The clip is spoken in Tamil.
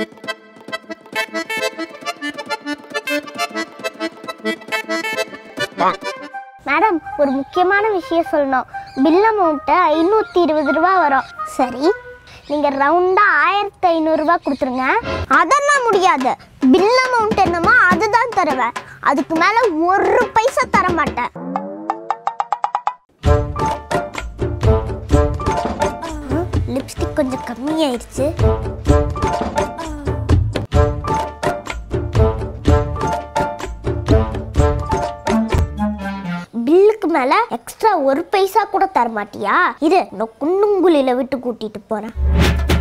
மேடம் ஒரு முக்கியமான விஷயம் சொல்லணும் பில் அமௌண்ட்டு ஐநூற்றி இருபது ரூபா வரும் சரி நீங்கள் ரவுண்டாக ஆயிரத்தி ஐநூறுரூவா கொடுத்துருங்க அதெல்லாம் முடியாது பில் அமௌண்ட் என்னமோ அதுதான் தருவேன் அதுக்கு மேலே ஒரு பைசா தர மாட்டேன் லிப்ஸ்டிக் கொஞ்சம் கம்மியாயிருச்சு பில்லுக்கு மேல எக்ஸ்ட்ரா ஒரு பைசா கூட தர மாட்டியா இரு நான் குன்னுங்குழியில விட்டு கூட்டிட்டு போறேன்